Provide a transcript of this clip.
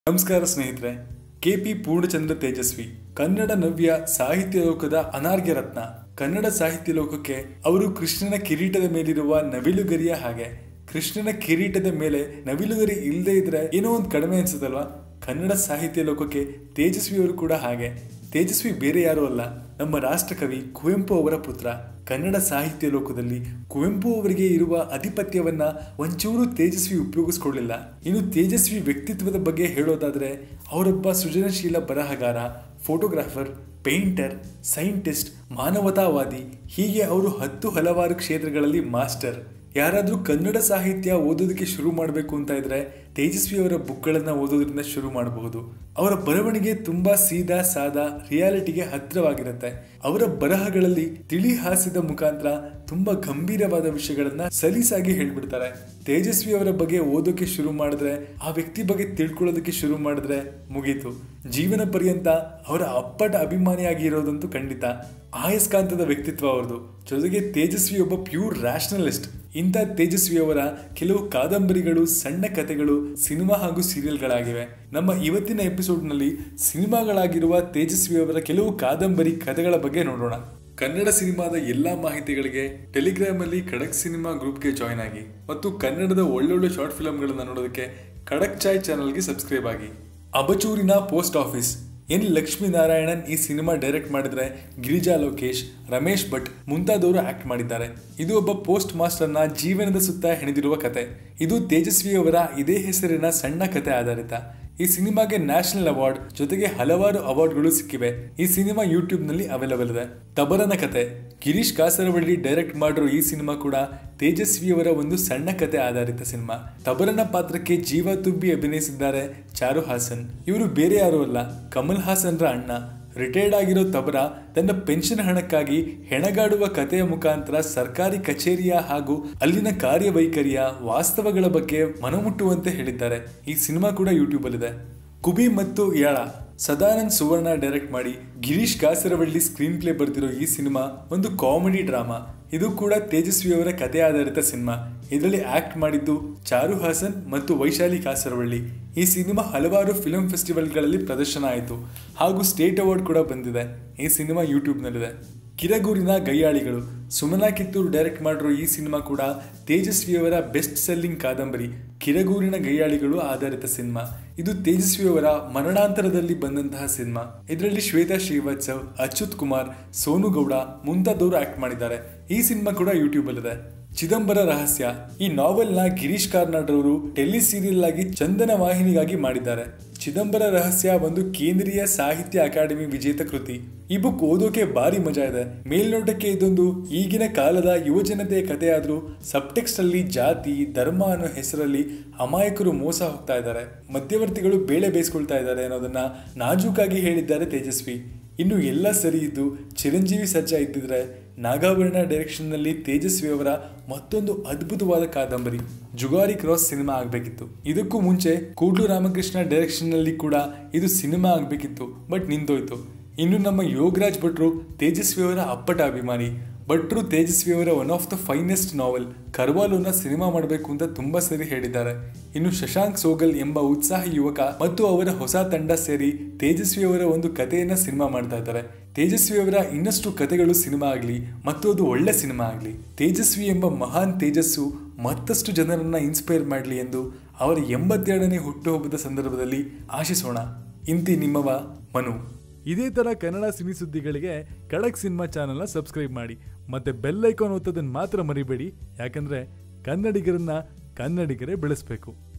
ನಮಸ್ಕಾರ ಸ್ನೇಹಿತರೆ ಕೆಪಿ ಪೂರ್ಣಚಂದ್ರ ತೇಜಸ್ವಿ ಕನ್ನಡ ನವ್ಯ ಸಾಹಿತ್ಯ ಲೋಕದ ಅನಾರ್ಘ್ಯ ರತ್ನ ಕನ್ನಡ ಸಾಹಿತ್ಯ ಲೋಕಕ್ಕೆ ಅವರು ಕೃಷ್ಣನ ಕಿರೀಟದ ಮೇಲಿರುವ ನವಿಲುಗರಿಯ ಹಾಗೆ ಕೃಷ್ಣನ ಕಿರೀಟದ ಮೇಲೆ ನವಿಲುಗರಿ ಇಲ್ಲದೆ ಇದ್ರೆ ಏನೋ ಒಂದು ಕಡಿಮೆ ಅನ್ಸುತ್ತಲ್ವಾ ಕನ್ನಡ ಸಾಹಿತ್ಯ ಲೋಕಕ್ಕೆ ತೇಜಸ್ವಿ ಅವರು ಕೂಡ ಹಾಗೆ ತೇಜಸ್ವಿ ಬೇರೆ ಯಾರೂ ಅಲ್ಲ ನಮ್ಮ ರಾಷ್ಟ್ರಕವಿ ಕುವೆಂಪು ಅವರ ಪುತ್ರ ಕನ್ನಡ ಸಾಹಿತ್ಯ ಲೋಕದಲ್ಲಿ ಕುವೆಂಪು ಅವರಿಗೆ ಇರುವ ಅಧಿಪತ್ಯವನ್ನ ಒಂಚೂರು ತೇಜಸ್ವಿ ಉಪಯೋಗಿಸ್ಕೊಳ್ಳಿಲ್ಲ ಇನ್ನು ತೇಜಸ್ವಿ ವ್ಯಕ್ತಿತ್ವದ ಬಗ್ಗೆ ಹೇಳೋದಾದ್ರೆ ಅವರೊಬ್ಬ ಸೃಜನಶೀಲ ಬರಹಗಾರ ಫೋಟೋಗ್ರಾಫರ್ ಪೇಂಟರ್ ಸೈಂಟಿಸ್ಟ್ ಮಾನವತಾವಾದಿ ಹೀಗೆ ಅವರು ಹತ್ತು ಹಲವಾರು ಕ್ಷೇತ್ರಗಳಲ್ಲಿ ಮಾಸ್ಟರ್ ಯಾರಾದರೂ ಕನ್ನಡ ಸಾಹಿತ್ಯ ಓದೋದಕ್ಕೆ ಶುರು ಮಾಡಬೇಕು ಅಂತ ಇದ್ರೆ ತೇಜಸ್ವಿ ಅವರ ಬುಕ್ಗಳನ್ನು ಓದೋದ್ರಿಂದ ಶುರು ಮಾಡಬಹುದು ಅವರ ಬರವಣಿಗೆ ತುಂಬಾ ಸೀದಾ ಸಾದಾ ರಿಯಾಲಿಟಿಗೆ ಹತ್ತಿರವಾಗಿರುತ್ತೆ ಅವರ ಬರಹಗಳಲ್ಲಿ ತಿಳಿ ಹಾಸ್ಯದ ಮುಖಾಂತರ ತುಂಬಾ ಗಂಭೀರವಾದ ವಿಷಯಗಳನ್ನ ಸಲೀಸಾಗಿ ಹೇಳ್ಬಿಡ್ತಾರೆ ತೇಜಸ್ವಿ ಅವರ ಬಗ್ಗೆ ಓದೋಕೆ ಶುರು ಮಾಡಿದ್ರೆ ಆ ವ್ಯಕ್ತಿ ಬಗ್ಗೆ ತಿಳ್ಕೊಳ್ಳೋದಕ್ಕೆ ಶುರು ಮಾಡಿದ್ರೆ ಮುಗೀತು ಜೀವನ ಪರ್ಯಂತ ಅವರ ಅಪ್ಪಟ ಅಭಿಮಾನಿಯಾಗಿ ಇರೋದಂತೂ ಖಂಡಿತ ಆಯಸ್ಕಾಂತದ ವ್ಯಕ್ತಿತ್ವ ಅವ್ರದ್ದು ಜೊತೆಗೆ ತೇಜಸ್ವಿ ಒಬ್ಬ ಪ್ಯೂರ್ ರ್ಯಾಷನಲಿಸ್ಟ್ ಇಂಥ ತೇಜಸ್ವಿ ಅವರ ಕೆಲವು ಕಾದಂಬರಿಗಳು ಸಣ್ಣ ಕಥೆಗಳು ಸಿನಿಮಾ ಹಾಗೂ ಸೀರಿಯಲ್ಗಳಾಗಿವೆ ನಮ್ಮ ಇವತ್ತಿನ ಎಪಿಸೋಡ್ನಲ್ಲಿ ಸಿನಿಮಾಗಳಾಗಿರುವ ತೇಜಸ್ವಿ ಅವರ ಕೆಲವು ಕಾದಂಬರಿ ಕಥೆಗಳ ಬಗ್ಗೆ ನೋಡೋಣ ಕನ್ನಡ ಸಿನಿಮಾದ ಎಲ್ಲಾ ಮಾಹಿತಿಗಳಿಗೆ ಟೆಲಿಗ್ರಾಮ್ ಅಲ್ಲಿ ಖಡಕ್ ಸಿನಿಮಾ ಗ್ರೂಪ್ಗೆ ಜಾಯ್ನ್ ಆಗಿ ಮತ್ತು ಕನ್ನಡದ ಒಳ್ಳೊಳ್ಳೆ ಶಾರ್ಟ್ ಫಿಲ್ಮ್ಗಳನ್ನ ನೋಡೋದಕ್ಕೆ ಖಡಕ್ ಚಾಯ್ ಚಾನಲ್ಗೆ ಸಬ್ಸ್ಕ್ರೈಬ್ ಆಗಿ ಅಬಚೂರಿನ ಪೋಸ್ಟ್ ಆಫೀಸ್ ಎನ್ ಲಕ್ಷ್ಮೀನಾರಾಯಣನ್ ಈ ಸಿನಿಮಾ ಡೈರೆಕ್ಟ್ ಮಾಡಿದ್ರೆ ಗಿರಿಜಾ ಲೋಕೇಶ್ ರಮೇಶ್ ಭಟ್ ಮುಂತಾದವರು ಆಕ್ಟ್ ಮಾಡಿದ್ದಾರೆ ಇದು ಒಬ್ಬ ಪೋಸ್ಟ್ ಮಾಸ್ಟರ್ನ ಜೀವನದ ಸುತ್ತ ಹೆಣೆದಿರುವ ಕತೆ ಇದು ತೇಜಸ್ವಿ ಅವರ ಇದೇ ಹೆಸರಿನ ಸಣ್ಣ ಕತೆ ಆಧಾರಿತ ಈ ಸಿನಿಮಾಗೆ ನ್ಯಾಷನಲ್ ಅವಾರ್ಡ್ ಜೊತೆಗೆ ಹಲವಾರು ಅವಾರ್ಡ್ಗಳು ಸಿಕ್ಕಿವೆ ಈ ಸಿನಿಮಾ ಯೂಟ್ಯೂಬ್ ನಲ್ಲಿ ಅವೈಲಬಲ್ ಇದೆ ತಬರನ ಕತೆ ಗಿರೀಶ್ ಕಾಸರವಳ್ಳಿ ಡೈರೆಕ್ಟ್ ಮಾಡಿರೋ ಈ ಸಿನಿಮಾ ಕೂಡ ತೇಜಸ್ವಿಯವರ ಒಂದು ಸಣ್ಣ ಕತೆ ಆಧಾರಿತ ಸಿನಿಮಾ ತಬರನ ಪಾತ್ರಕ್ಕೆ ಜೀವ ತುಂಬಿ ಅಭಿನಯಿಸಿದ್ದಾರೆ ಚಾರು ಹಾಸನ್ ಇವರು ಬೇರೆ ಯಾರು ಅಲ್ಲ ಕಮಲ್ ಹಾಸನ್ರ ಅಣ್ಣ ರಿಟೈರ್ಡ್ ಆಗಿರೋ ತಬರ ತನ್ನ ಪೆನ್ಷನ್ ಹಣಕ್ಕಾಗಿ ಹೆಣಗಾಡುವ ಕಥೆಯ ಮುಖಾಂತರ ಸರ್ಕಾರಿ ಕಚೇರಿಯ ಹಾಗೂ ಅಲ್ಲಿನ ಕಾರ್ಯವೈಖರಿಯ ವಾಸ್ತವಗಳ ಬಗ್ಗೆ ಮನಮುಟ್ಟುವಂತೆ ಹೇಳಿದ್ದಾರೆ ಈ ಸಿನಿಮಾ ಕೂಡ ಯೂಟ್ಯೂಬ್ ಅಲ್ಲಿದೆ ಕುಬಿ ಮತ್ತು ಯಾಳ ಸದಾನಂದ್ ಸುವರ್ಣ ಡೈರೆಕ್ಟ್ ಮಾಡಿ ಗಿರೀಶ್ ಕಾಸರವಳ್ಳಿ ಸ್ಕ್ರೀನ್ ಪ್ಲೇ ಬರೆದಿರೋ ಈ ಸಿನಿಮಾ ಒಂದು ಕಾಮಿಡಿ ಡ್ರಾಮಾ ಇದು ಕೂಡ ತೇಜಸ್ವಿಯವರ ಕಥೆ ಆಧಾರಿತ ಸಿನಿಮಾ ಇದರಲ್ಲಿ ಆಕ್ಟ್ ಮಾಡಿದ್ದು ಚಾರು ಹಾಸನ್ ಮತ್ತು ವೈಶಾಲಿ ಕಾಸರವಳ್ಳಿ ಈ ಸಿನಿಮಾ ಹಲವಾರು ಫಿಲ್ಮ್ ಫೆಸ್ಟಿವಲ್ಗಳಲ್ಲಿ ಪ್ರದರ್ಶನ ಆಯಿತು ಹಾಗೂ ಸ್ಟೇಟ್ ಅವಾರ್ಡ್ ಕೂಡ ಬಂದಿದೆ ಈ ಸಿನಿಮಾ ಯೂಟ್ಯೂಬ್ನಲ್ಲಿದೆ ಕಿರಗೂರಿನ ಗೈಯಾಳಿಗಳು ಸುಮನಾ ಕಿತ್ತೂರು ಡೈರೆಕ್ಟ್ ಮಾಡಿರೋ ಈ ಸಿನಿಮಾ ಕೂಡ ತೇಜಸ್ವಿಯವರ ಬೆಸ್ಟ್ ಸೆಲ್ಲಿಂಗ್ ಕಾದಂಬರಿ ಕಿರಗೂರಿನ ಗೈಯಾಳಿಗಳು ಆಧಾರಿತ ಸಿನಿಮಾ ಇದು ತೇಜಸ್ವಿಯವರ ಮರಣಾಂತರದಲ್ಲಿ ಬಂದಂತಹ ಸಿನಿಮಾ ಇದರಲ್ಲಿ ಶ್ವೇತಾ ಶ್ರೀವತ್ಸವ್ ಅಚ್ಯುತ್ ಕುಮಾರ್ ಸೋನು ಗೌಡ ಮುಂತಾದವರು ಆಕ್ಟ್ ಮಾಡಿದ್ದಾರೆ ಈ ಸಿನಿಮಾ ಕೂಡ ಯೂಟ್ಯೂಬ್ ಅಲ್ಲಿದೆ ಚಿದಂಬರ ರಹಸ್ಯ ಈ ನಾವೆಲ್ ನ ಗಿರೀಶ್ ಕಾರ್ನಾಡ್ ಅವರು ಟೆಲಿ ಸೀರಿಯಲ್ ಆಗಿ ಚಂದನ ವಾಹಿನಿಗಾಗಿ ಮಾಡಿದ್ದಾರೆ ಚಿದಂಬರ ರಹಸ್ಯ ಒಂದು ಕೇಂದ್ರೀಯ ಸಾಹಿತ್ಯ ಅಕಾಡೆಮಿ ವಿಜೇತ ಕೃತಿ ಈ ಬುಕ್ ಓದೋಕೆ ಭಾರಿ ಮಜಾ ಇದೆ ಮೇಲ್ನೋಟಕ್ಕೆ ಇದೊಂದು ಈಗಿನ ಕಾಲದ ಯುವಜನತೆಯ ಕಥೆಯಾದ್ರೂ ಸಬ್ಟೆಕ್ಸ್ಟ್ ಅಲ್ಲಿ ಜಾತಿ ಧರ್ಮ ಅನ್ನೋ ಹೆಸರಲ್ಲಿ ಅಮಾಯಕರು ಮೋಸ ಹೋಗ್ತಾ ಇದ್ದಾರೆ ಮಧ್ಯವರ್ತಿಗಳು ಬೇಳೆ ಬೇಯಿಸ್ಕೊಳ್ತಾ ಇದ್ದಾರೆ ಅನ್ನೋದನ್ನ ನಾಜೂಕಾಗಿ ಹೇಳಿದ್ದಾರೆ ತೇಜಸ್ವಿ ಇನ್ನು ಎಲ್ಲ ಸರಿ ಇದ್ದು ಚಿರಂಜೀವಿ ಸರ್ಜಾ ಇದ್ದಿದ್ರೆ ನಾಗಾಭರಣ ಡೈರೆಕ್ಷನ್ನಲ್ಲಿ ತೇಜಸ್ವಿ ಅವರ ಮತ್ತೊಂದು ಅದ್ಭುತವಾದ ಕಾದಂಬರಿ ಜುಗಾರಿ ಕ್ರಾಸ್ ಸಿನಿಮಾ ಆಗಬೇಕಿತ್ತು ಇದಕ್ಕೂ ಮುಂಚೆ ಕೂಡ್ಲು ರಾಮಕೃಷ್ಣ ಡೈರೆಕ್ಷನ್ನಲ್ಲಿ ಕೂಡ ಇದು ಸಿನಿಮಾ ಆಗಬೇಕಿತ್ತು ಬಟ್ ನಿಂತೋಯ್ತು ಇನ್ನು ನಮ್ಮ ಯೋಗರಾಜ್ ಭಟ್ರು ತೇಜಸ್ವಿ ಅವರ ಅಪ್ಪಟ ಅಭಿಮಾನಿ ಭಟ್ರು ತೇಜಸ್ವಿ ಅವರ one of the finest novel ಕರ್ವಾಲೋನ ಸಿನಿಮಾ ಮಾಡಬೇಕು ಅಂತ ತುಂಬಾ ಸರಿ ಹೇಳಿದ್ದಾರೆ ಇನ್ನು ಶಶಾಂಕ್ ಸೋಗಲ್ ಎಂಬ ಉತ್ಸಾಹಿ ಯುವಕ ಮತ್ತು ಅವರ ಹೊಸ ತಂಡ ಸೇರಿ ತೇಜಸ್ವಿ ಅವರ ಒಂದು ಕಥೆಯನ್ನ ಸಿನಿಮಾ ಮಾಡ್ತಾ ಇದ್ದಾರೆ ತೇಜಸ್ವಿ ಅವರ ಇನ್ನಷ್ಟು ಕಥೆಗಳು ಸಿನಿಮಾ ಆಗಲಿ ಮತ್ತು ಅದು ಒಳ್ಳೆ ಸಿನಿಮಾ ಆಗಲಿ ತೇಜಸ್ವಿ ಎಂಬ ಮಹಾನ್ ತೇಜಸ್ಸು ಮತ್ತಷ್ಟು ಜನರನ್ನ ಇನ್ಸ್ಪೈರ್ ಮಾಡಲಿ ಎಂದು ಅವರ ಎಂಬತ್ತೆರಡನೇ ಹುಟ್ಟುಹಬ್ಬದ ಸಂದರ್ಭದಲ್ಲಿ ಆಶಿಸೋಣ ಇಂತಿ ನಿಮ್ಮವ ಮನು ಇದೇ ತರ ಕನ್ನಡ ಸಿನಿ ಸುದ್ದಿಗಳಿಗೆ ಖಡಕ್ ಸಿನಿಮಾ ಚಾನೆಲ್ನ ಸಬ್ಸ್ಕ್ರೈಬ್ ಮಾಡಿ ಮತ್ತೆ ಬೆಲ್ ಐಕಾನ್ ಒತ್ತೋದನ್ನ ಮಾತ್ರ ಮರಿಬೇಡಿ ಯಾಕಂದ್ರೆ ಕನ್ನಡಿಗರನ್ನ ಕನ್ನಡಿಗರೇ ಬೆಳೆಸಬೇಕು